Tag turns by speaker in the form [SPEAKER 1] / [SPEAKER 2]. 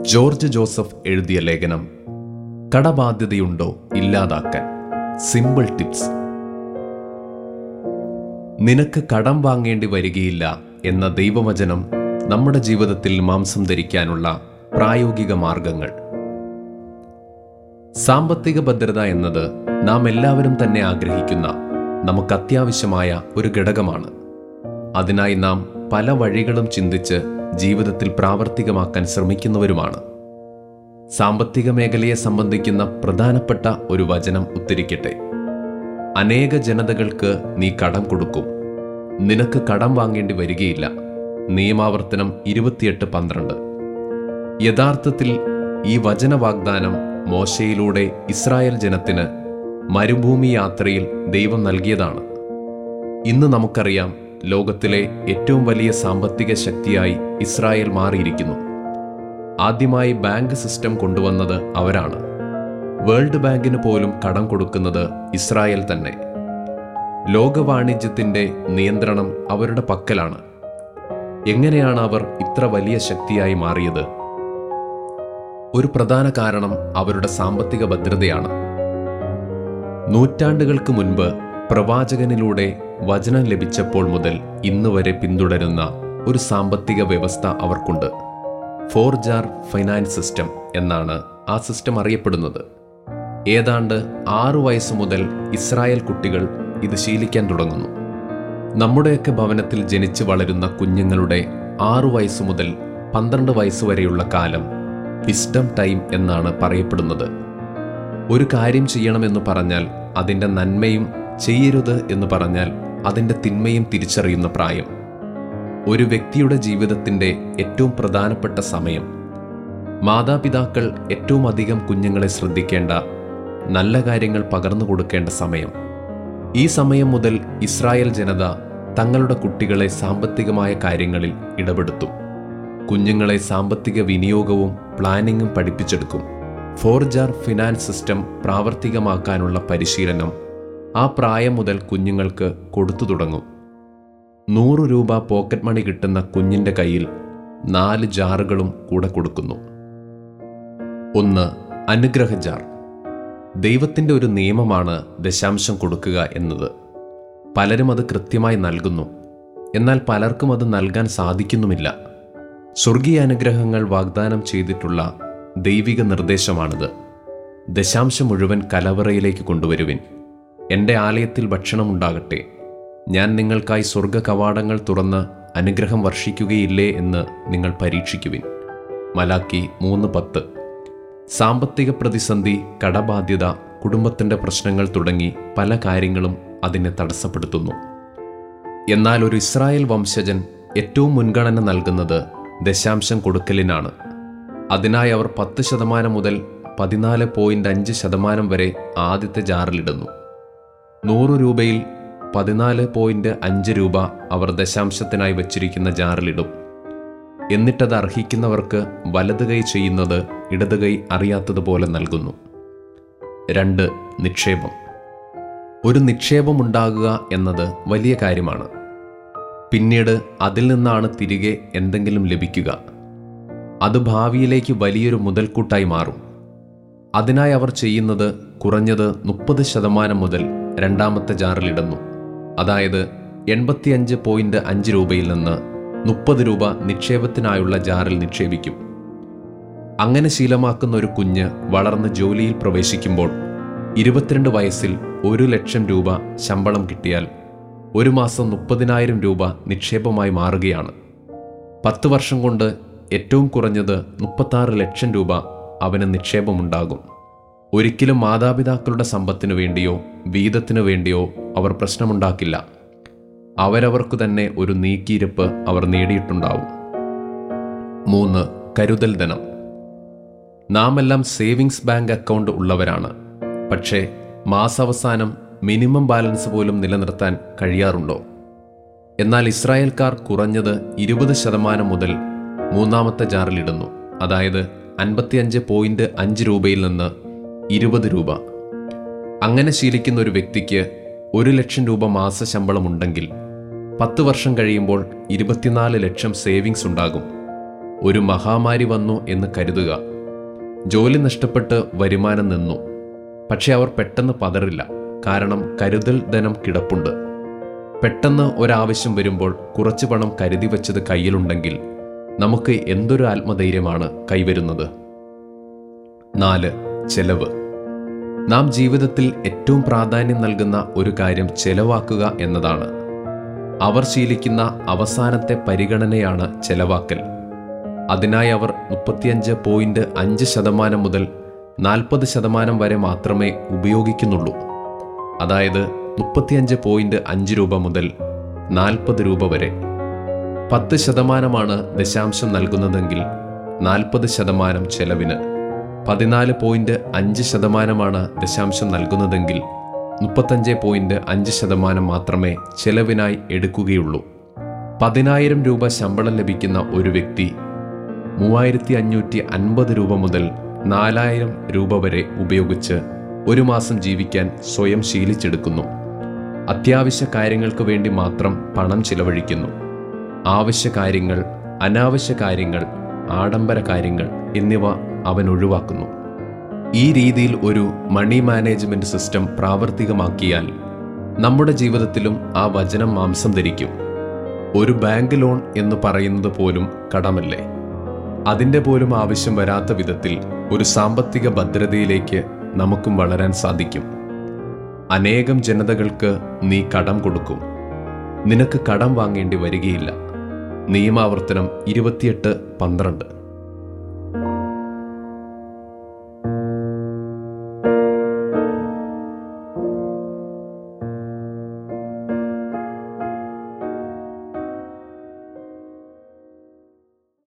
[SPEAKER 1] George Joseph എഴുതിയ ലേഖനം കടബാധ്യതയുണ്ടോ ഇല്ലാതാക്കാൻ സിമ്പിൾ ടിപ്സ് നിനക്ക് കടം വാങ്ങേണ്ടി വരികയില്ല എന്ന ദൈവവചനം നമ്മുടെ ജീവിതത്തിൽ മാംസം ധരിക്കാനുള്ള പ്രായോഗിക മാർഗങ്ങൾ സാമ്പത്തിക ഭദ്രത എന്നത് നാം എല്ലാവരും തന്നെ ആഗ്രഹിക്കുന്ന നമുക്ക് അത്യാവശ്യമായ ഒരു ഘടകമാണ് അതിനായി നാം പല വഴികളും ചിന്തിച്ച് ജീവിതത്തിൽ പ്രാവർത്തികമാക്കാൻ ശ്രമിക്കുന്നവരുമാണ് സാമ്പത്തിക മേഖലയെ സംബന്ധിക്കുന്ന പ്രധാനപ്പെട്ട ഒരു വചനം ഉദ്ധരിക്കട്ടെ അനേക ജനതകൾക്ക് നീ കടം കൊടുക്കും നിനക്ക് കടം വാങ്ങേണ്ടി വരികയില്ല നിയമാവർത്തനം ഇരുപത്തിയെട്ട് പന്ത്രണ്ട് യഥാർത്ഥത്തിൽ ഈ വചന വാഗ്ദാനം മോശയിലൂടെ ഇസ്രായേൽ ജനത്തിന് മരുഭൂമി യാത്രയിൽ ദൈവം നൽകിയതാണ് ഇന്ന് നമുക്കറിയാം ലോകത്തിലെ ഏറ്റവും വലിയ സാമ്പത്തിക ശക്തിയായി ഇസ്രായേൽ മാറിയിരിക്കുന്നു ആദ്യമായി ബാങ്ക് സിസ്റ്റം കൊണ്ടുവന്നത് അവരാണ് വേൾഡ് ബാങ്കിന് പോലും കടം കൊടുക്കുന്നത് ഇസ്രായേൽ തന്നെ ലോകവാണിജ്യത്തിന്റെ നിയന്ത്രണം അവരുടെ പക്കലാണ് എങ്ങനെയാണ് അവർ ഇത്ര വലിയ ശക്തിയായി മാറിയത് ഒരു പ്രധാന കാരണം അവരുടെ സാമ്പത്തിക ഭദ്രതയാണ് നൂറ്റാണ്ടുകൾക്ക് മുൻപ് പ്രവാചകനിലൂടെ വചനം ലഭിച്ചപ്പോൾ മുതൽ ഇന്ന് വരെ പിന്തുടരുന്ന ഒരു സാമ്പത്തിക വ്യവസ്ഥ അവർക്കുണ്ട് ഫോർ ജാർ ഫൈനാൻസ് സിസ്റ്റം എന്നാണ് ആ സിസ്റ്റം അറിയപ്പെടുന്നത് ഏതാണ്ട് ആറു വയസ്സ് മുതൽ ഇസ്രായേൽ കുട്ടികൾ ഇത് ശീലിക്കാൻ തുടങ്ങുന്നു നമ്മുടെയൊക്കെ ഭവനത്തിൽ ജനിച്ചു വളരുന്ന കുഞ്ഞുങ്ങളുടെ ആറു വയസ്സ് മുതൽ പന്ത്രണ്ട് വയസ്സ് വരെയുള്ള കാലം വിസ്ഡം ടൈം എന്നാണ് പറയപ്പെടുന്നത് ഒരു കാര്യം ചെയ്യണമെന്ന് പറഞ്ഞാൽ അതിൻ്റെ നന്മയും ചെയ്യരുത് എന്ന് പറഞ്ഞാൽ അതിൻ്റെ തിന്മയും തിരിച്ചറിയുന്ന പ്രായം ഒരു വ്യക്തിയുടെ ജീവിതത്തിൻ്റെ ഏറ്റവും പ്രധാനപ്പെട്ട സമയം മാതാപിതാക്കൾ ഏറ്റവും അധികം കുഞ്ഞുങ്ങളെ ശ്രദ്ധിക്കേണ്ട നല്ല കാര്യങ്ങൾ പകർന്നു കൊടുക്കേണ്ട സമയം ഈ സമയം മുതൽ ഇസ്രായേൽ ജനത തങ്ങളുടെ കുട്ടികളെ സാമ്പത്തികമായ കാര്യങ്ങളിൽ ഇടപെടുത്തും കുഞ്ഞുങ്ങളെ സാമ്പത്തിക വിനിയോഗവും പ്ലാനിങ്ങും പഠിപ്പിച്ചെടുക്കും ഫോർജാർ ഫിനാൻസ് സിസ്റ്റം പ്രാവർത്തികമാക്കാനുള്ള പരിശീലനം ആ പ്രായം മുതൽ കുഞ്ഞുങ്ങൾക്ക് കൊടുത്തു തുടങ്ങും നൂറ് രൂപ പോക്കറ്റ് മണി കിട്ടുന്ന കുഞ്ഞിൻ്റെ കയ്യിൽ നാല് ജാറുകളും കൂടെ കൊടുക്കുന്നു ഒന്ന് അനുഗ്രഹ ജാർ ദൈവത്തിൻ്റെ ഒരു നിയമമാണ് ദശാംശം കൊടുക്കുക എന്നത് പലരും അത് കൃത്യമായി നൽകുന്നു എന്നാൽ പലർക്കും അത് നൽകാൻ സാധിക്കുന്നുമില്ല സ്വർഗീയ അനുഗ്രഹങ്ങൾ വാഗ്ദാനം ചെയ്തിട്ടുള്ള ദൈവിക നിർദ്ദേശമാണിത് ദശാംശം മുഴുവൻ കലവറയിലേക്ക് കൊണ്ടുവരുവിൻ എൻ്റെ ആലയത്തിൽ ഭക്ഷണമുണ്ടാകട്ടെ ഞാൻ നിങ്ങൾക്കായി സ്വർഗ കവാടങ്ങൾ തുറന്ന് അനുഗ്രഹം വർഷിക്കുകയില്ലേ എന്ന് നിങ്ങൾ പരീക്ഷിക്കുവിൻ മലാക്കി മൂന്ന് പത്ത് സാമ്പത്തിക പ്രതിസന്ധി കടബാധ്യത കുടുംബത്തിൻ്റെ പ്രശ്നങ്ങൾ തുടങ്ങി പല കാര്യങ്ങളും അതിനെ തടസ്സപ്പെടുത്തുന്നു എന്നാൽ ഒരു ഇസ്രായേൽ വംശജൻ ഏറ്റവും മുൻഗണന നൽകുന്നത് ദശാംശം കൊടുക്കലിനാണ് അതിനായി അവർ പത്ത് ശതമാനം മുതൽ പതിനാല് പോയിന്റ് അഞ്ച് ശതമാനം വരെ ആദ്യത്തെ ജാറിലിടുന്നു നൂറ് രൂപയിൽ പതിനാല് പോയിന്റ് അഞ്ച് രൂപ അവർ ദശാംശത്തിനായി വച്ചിരിക്കുന്ന ജാറിലിടും എന്നിട്ടത് അർഹിക്കുന്നവർക്ക് വലത് കൈ ചെയ്യുന്നത് ഇടത് കൈ അറിയാത്തതുപോലെ നൽകുന്നു രണ്ട് നിക്ഷേപം ഒരു നിക്ഷേപം ഉണ്ടാകുക എന്നത് വലിയ കാര്യമാണ് പിന്നീട് അതിൽ നിന്നാണ് തിരികെ എന്തെങ്കിലും ലഭിക്കുക അത് ഭാവിയിലേക്ക് വലിയൊരു മുതൽക്കൂട്ടായി മാറും അതിനായി അവർ ചെയ്യുന്നത് കുറഞ്ഞത് മുപ്പത് ശതമാനം മുതൽ രണ്ടാമത്തെ ജാറിലിടുന്നു അതായത് എൺപത്തിയഞ്ച് പോയിന്റ് അഞ്ച് രൂപയിൽ നിന്ന് മുപ്പത് രൂപ നിക്ഷേപത്തിനായുള്ള ജാറിൽ നിക്ഷേപിക്കും അങ്ങനെ ശീലമാക്കുന്ന ഒരു കുഞ്ഞ് വളർന്ന് ജോലിയിൽ പ്രവേശിക്കുമ്പോൾ ഇരുപത്തിരണ്ട് വയസ്സിൽ ഒരു ലക്ഷം രൂപ ശമ്പളം കിട്ടിയാൽ ഒരു മാസം മുപ്പതിനായിരം രൂപ നിക്ഷേപമായി മാറുകയാണ് പത്ത് വർഷം കൊണ്ട് ഏറ്റവും കുറഞ്ഞത് മുപ്പത്താറ് ലക്ഷം രൂപ അവന് നിക്ഷേപമുണ്ടാകും ഒരിക്കലും മാതാപിതാക്കളുടെ സമ്പത്തിനു വേണ്ടിയോ വീതത്തിനു വേണ്ടിയോ അവർ പ്രശ്നമുണ്ടാക്കില്ല അവരവർക്കു തന്നെ ഒരു നീക്കിയിരിപ്പ് അവർ നേടിയിട്ടുണ്ടാവും മൂന്ന് കരുതൽ ധനം നാം എല്ലാം സേവിങ്സ് ബാങ്ക് അക്കൗണ്ട് ഉള്ളവരാണ് പക്ഷേ മാസാവസാനം മിനിമം ബാലൻസ് പോലും നിലനിർത്താൻ കഴിയാറുണ്ടോ എന്നാൽ ഇസ്രായേൽക്കാർ കുറഞ്ഞത് ഇരുപത് ശതമാനം മുതൽ മൂന്നാമത്തെ ജാറിലിടുന്നു അതായത് അൻപത്തിയഞ്ച് പോയിന്റ് അഞ്ച് രൂപയിൽ നിന്ന് ഇരുപത് രൂപ അങ്ങനെ ശീലിക്കുന്ന ഒരു വ്യക്തിക്ക് ഒരു ലക്ഷം രൂപ മാസ ശമ്പളം ഉണ്ടെങ്കിൽ പത്ത് വർഷം കഴിയുമ്പോൾ ഇരുപത്തിനാല് ലക്ഷം സേവിങ്സ് ഉണ്ടാകും ഒരു മഹാമാരി വന്നു എന്ന് കരുതുക ജോലി നഷ്ടപ്പെട്ട് വരുമാനം നിന്നു പക്ഷെ അവർ പെട്ടെന്ന് പതറില്ല കാരണം കരുതൽ ധനം കിടപ്പുണ്ട് പെട്ടെന്ന് ഒരാവശ്യം വരുമ്പോൾ കുറച്ച് പണം കരുതി വച്ചത് കയ്യിലുണ്ടെങ്കിൽ നമുക്ക് എന്തൊരു ആത്മധൈര്യമാണ് കൈവരുന്നത് നാല് ചെലവ് നാം ജീവിതത്തിൽ ഏറ്റവും പ്രാധാന്യം നൽകുന്ന ഒരു കാര്യം ചെലവാക്കുക എന്നതാണ് അവർ ശീലിക്കുന്ന അവസാനത്തെ പരിഗണനയാണ് ചെലവാക്കൽ അതിനായി അവർ മുപ്പത്തിയഞ്ച് പോയിന്റ് അഞ്ച് ശതമാനം മുതൽ നാൽപ്പത് ശതമാനം വരെ മാത്രമേ ഉപയോഗിക്കുന്നുള്ളൂ അതായത് മുപ്പത്തിയഞ്ച് പോയിന്റ് അഞ്ച് രൂപ മുതൽ നാൽപ്പത് രൂപ വരെ പത്ത് ശതമാനമാണ് ദശാംശം നൽകുന്നതെങ്കിൽ നാൽപ്പത് ശതമാനം ചെലവിന് പതിനാല് പോയിന്റ് അഞ്ച് ശതമാനമാണ് ദശാംശം നൽകുന്നതെങ്കിൽ മുപ്പത്തഞ്ച് പോയിന്റ് അഞ്ച് ശതമാനം മാത്രമേ ചെലവിനായി എടുക്കുകയുള്ളൂ പതിനായിരം രൂപ ശമ്പളം ലഭിക്കുന്ന ഒരു വ്യക്തി മൂവായിരത്തി അഞ്ഞൂറ്റി അൻപത് രൂപ മുതൽ നാലായിരം രൂപ വരെ ഉപയോഗിച്ച് ഒരു മാസം ജീവിക്കാൻ സ്വയം ശീലിച്ചെടുക്കുന്നു അത്യാവശ്യ കാര്യങ്ങൾക്ക് വേണ്ടി മാത്രം പണം ചിലവഴിക്കുന്നു ആവശ്യ കാര്യങ്ങൾ അനാവശ്യ കാര്യങ്ങൾ ആഡംബര കാര്യങ്ങൾ എന്നിവ അവൻ ഒഴിവാക്കുന്നു ഈ രീതിയിൽ ഒരു മണി മാനേജ്മെന്റ് സിസ്റ്റം പ്രാവർത്തികമാക്കിയാൽ നമ്മുടെ ജീവിതത്തിലും ആ വചനം മാംസം ധരിക്കും ഒരു ബാങ്ക് ലോൺ എന്ന് പറയുന്നത് പോലും കടമല്ലേ അതിൻ്റെ പോലും ആവശ്യം വരാത്ത വിധത്തിൽ ഒരു സാമ്പത്തിക ഭദ്രതയിലേക്ക് നമുക്കും വളരാൻ സാധിക്കും അനേകം ജനതകൾക്ക് നീ കടം കൊടുക്കും നിനക്ക് കടം വാങ്ങേണ്ടി വരികയില്ല നിയമാവർത്തനം ഇരുപത്തിയെട്ട് പന്ത്രണ്ട്